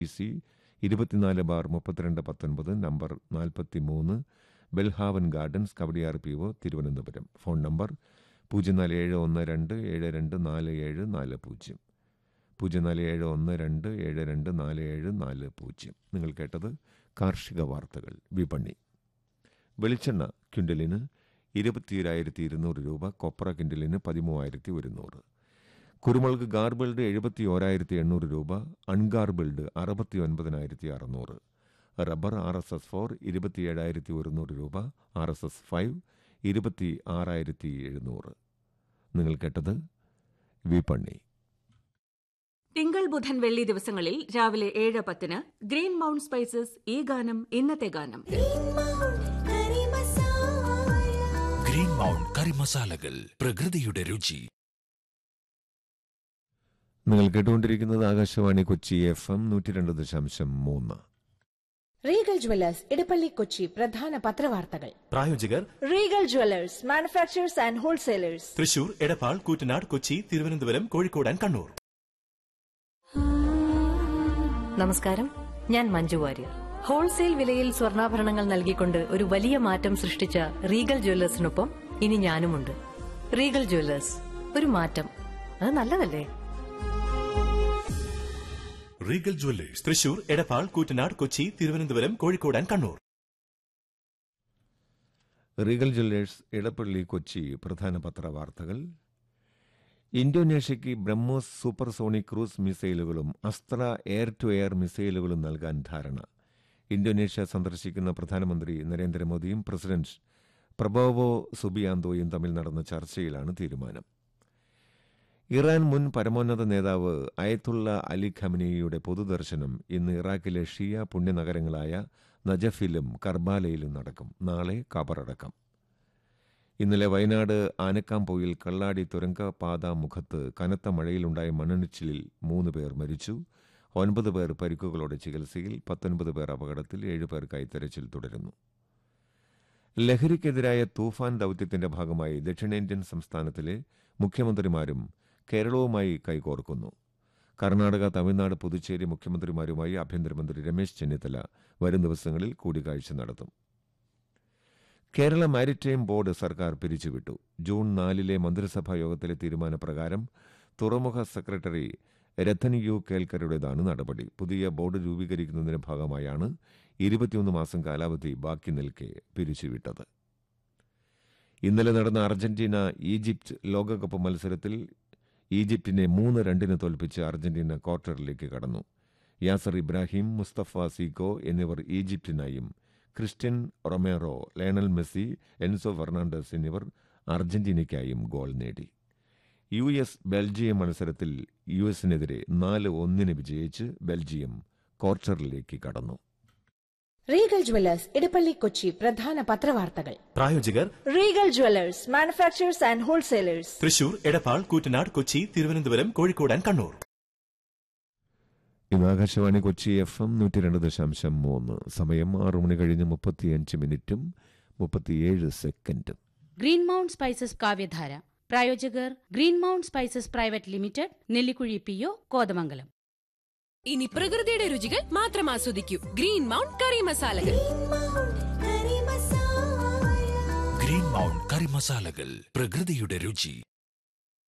C ഇരുപത്തിനാല് bar മുപ്പത്തിരണ്ട് പത്തൊൻപത് നമ്പർ നാൽപ്പത്തി മൂന്ന് Belhaven Gardens Kowdiar P O Thiruvananthapuram phone number പൂജ്യം നാല് ഏഴ് ഒന്ന് രണ്ട് ഏഴ് രണ്ട് നാല് ഏഴ് നാല് പൂജ്യം പൂജ്യം നാല് ഏഴ് ഒന്ന് രണ്ട് ഏഴ് രണ്ട് നാല് ഏഴ് നാല് പൂജ്യം നിങ്ങൾ കേട്ടത് കാർഷിക വാർത്തകൾ വിപണി വെളിച്ചെണ്ണ ക്വിൻ്റലിന് ഇരുപത്തിയേഴായിരത്തി ഇരുന്നൂറ് രൂപ കൊപ്ര ക്വിൻ്റലിന് പതിമൂവായിരത്തി ഒരുന്നൂറ് കുരുമുളക് ഗാർബിൾഡ് എഴുപത്തി ഓരായിരത്തി എണ്ണൂറ് രൂപ അൺഗാർബിൾഡ് അറുപത്തി ഒൻപതിനായിരത്തി അറുന്നൂറ് rubber R S S four ഇരുപത്തിയേഴായിരത്തി ഒരുന്നൂറ് രൂപ ആർ എസ് എസ് ഫൈവ് ഇരുപത്തി ആറായിരത്തി എഴുന്നൂറ് നിങ്ങൾ കേട്ടത് വിപണി തിങ്കൾ ബുധൻ വെള്ളി ദിവസങ്ങളിൽ രാവിലെ ഏഴ് പത്തിന് ഗ്രീൻ മൗണ്ട് സ്പൈസസ് ഈ ഗാനം ഇന്നത്തെ ഗാനം ഗ്രീൻ മൗണ്ട് കറി മസാലകൾ പ്രകൃതിയുടെ രുചി നിങ്ങൾ കേട്ടുകൊണ്ടിരിക്കുന്നത് ആകാശവാണി കൊച്ചി എഫ് എം നൂറ്റി രണ്ട് ദശാംശം മൂന്ന് റീഗൽ ജ്വല്ലേഴ്സ് ഇടപ്പള്ളി കൊച്ചി പ്രധാന പത്രവാർത്തകൾ പ്രായോജകർ Regal Jewellers manufacturers and wholesalers Thrissur Edappal Koottanad Kochi Thiruvananthapuram Kozhikode and Kannur നമസ്കാരം ഞാൻ മഞ്ജു വാര്യർ ഹോൾസെയിൽ വിലയിൽ സ്വർണ്ണാഭരണങ്ങൾ നൽകിക്കൊണ്ട് ഒരു വലിയ മാറ്റം സൃഷ്ടിച്ച റീഗൽ ജ്വല്ലേഴ്സിനൊപ്പം ഇനി ഞാനുമുണ്ട് റീഗൽ ജ്വല്ലേഴ്സ് ഒരു മാറ്റം അത് നല്ലതല്ലേ Regal Jewellers Thrissur Edappal Koottanad Kochi Thiruvananthapuram Kozhikode and Kannur Regal Jewellers Edappally Kochi പ്രധാന പത്രവാർത്തകൾ ഇന്തോനേഷ്യയ്ക്ക് ബ്രഹ്മോസ് സൂപ്പർസോണിക് ക്രൂസ് മിസൈലുകളും അസ്ത്ര എയർ ടു എയർ മിസൈലുകളും നൽകാൻ ധാരണ ഇന്തോനേഷ്യ സന്ദർശിക്കുന്ന പ്രധാനമന്ത്രി നരേന്ദ്രമോദിയും പ്രസിഡന്റ് പ്രബോവോ സുബിയാന്തോയും തമ്മിൽ നടന്ന ചർച്ചയിലാണ് തീരുമാനം ഇറാൻ മുൻ പരമോന്നത നേതാവ് അയത്തുള്ള അലി ഖമനിയുടെ പൊതുദർശനം ഇന്ന് ഇറാഖിലെ ഷിയ പുണ്യനഗരങ്ങളായ നജഫിലും കർബാലയിലും നടക്കും നാളെ കബറടക്കം ഇന്നലെ വയനാട് ആനക്കാംപോയിൽ കള്ളാടി തുരങ്കപാത മുഖത്ത് കനത്ത മഴയിലുണ്ടായ മണ്ണിടിച്ചിലിൽ മൂന്ന് പേർ മരിച്ചു ഒൻപത് പേർ പരിക്കുകളോടെ ചികിത്സയിൽ പത്തൊൻപത് പേർ അപകടത്തിൽ ഏഴുപേർക്കായി തെരച്ചിൽ തുടരുന്നു ലഹരിക്കെതിരായ തൂഫാൻ ദൌത്യത്തിന്റെ ഭാഗമായി ദക്ഷിണേന്ത്യൻ സംസ്ഥാനത്തിലെ മുഖ്യമന്ത്രിമാരും കേരളവുമായി കൈകോർക്കുന്നു കർണാടക തമിഴ്നാട് പുതുച്ചേരി മുഖ്യമന്ത്രിമാരുമായി ആഭ്യന്തരമന്ത്രി രമേശ് ചെന്നിത്തല വരും ദിവസങ്ങളിൽ കൂടിക്കാഴ്ച നടത്തും കേരള മാരിടൈം ബോർഡ് സർക്കാർ പിരിച്ചുവിട്ടു ജൂൺ നാലിലെ മന്ത്രിസഭാ യോഗത്തിലെ തീരുമാനപ്രകാരം തുറമുഖ സെക്രട്ടറി രത്തൻ യു കേൽക്കറുടേതാണ് നടപടി പുതിയ ബോർഡ് രൂപീകരിക്കുന്നതിന്റെ ഭാഗമായാണ് ഇരുപത്തിയൊന്ന് മാസം കാലാവധി ബാക്കി നിൽക്കെ പിരിച്ചുവിട്ടത് ഇന്നലെ നടന്ന അർജന്റീന ഈജിപ്ത് ലോകകപ്പ് മത്സരത്തിൽ ഈജിപ്തിനെ മൂന്ന് രണ്ടിന് തോൽപ്പിച്ച് അർജന്റീന ക്വാർട്ടറിലേക്ക് കടന്നു യാസർ ഇബ്രാഹിം മുസ്തഫ സീക്കോ എന്നിവർ ഈജിപ്തിനായും Cristian Romero Lionel Messi Enzo Fernandez എന്നിവർ അർജന്റീനയ്ക്കായും ഗോൾ നേടി യു എസ് ബെൽജിയം മത്സരത്തിൽ യു എസിനെതിരെ നാല് ഒന്നിന് വിജയിച്ച് ബെൽജിയം ക്വാർട്ടറിലേക്ക് കടന്നു റീഗൽ ജ്വല്ലേഴ്സ് ഇടപ്പള്ളി കൊച്ചി പ്രധാന പത്രവാർത്തകൾ പ്രായോജകർ Regal Jewellers manufacturers and wholesalers Thrissur Edappal Koottanad Kochi Thiruvananthapuram Kozhikode and Kannur ഇന്ന് ആകാശവാണി കൊച്ചി എഫ് എം നൂറ്റി രണ്ട് ദശാംശം മൂന്ന് സമയം ആറു മണി കഴിഞ്ഞ് മുപ്പത്തിയഞ്ച് മിനിറ്റും മുപ്പത്തിയേഴ് സെക്കൻഡും ഗ്രീൻ മൗണ്ട് സ്പൈസസ് കാവ്യധാര പ്രായോജകർ Green Mount Spices Private Limited Nellikuzhi P O Kothamangalam ഇനി പ്രകൃതിയുടെ രുചികൾ മാത്രം ആസ്വദിക്കൂ ഗ്രീൻ മൗണ്ട് കറി മസാലകൾ ഗ്രീൻ മൗണ്ട് കറി മസാലകൾ പ്രകൃതിയുടെ രുചി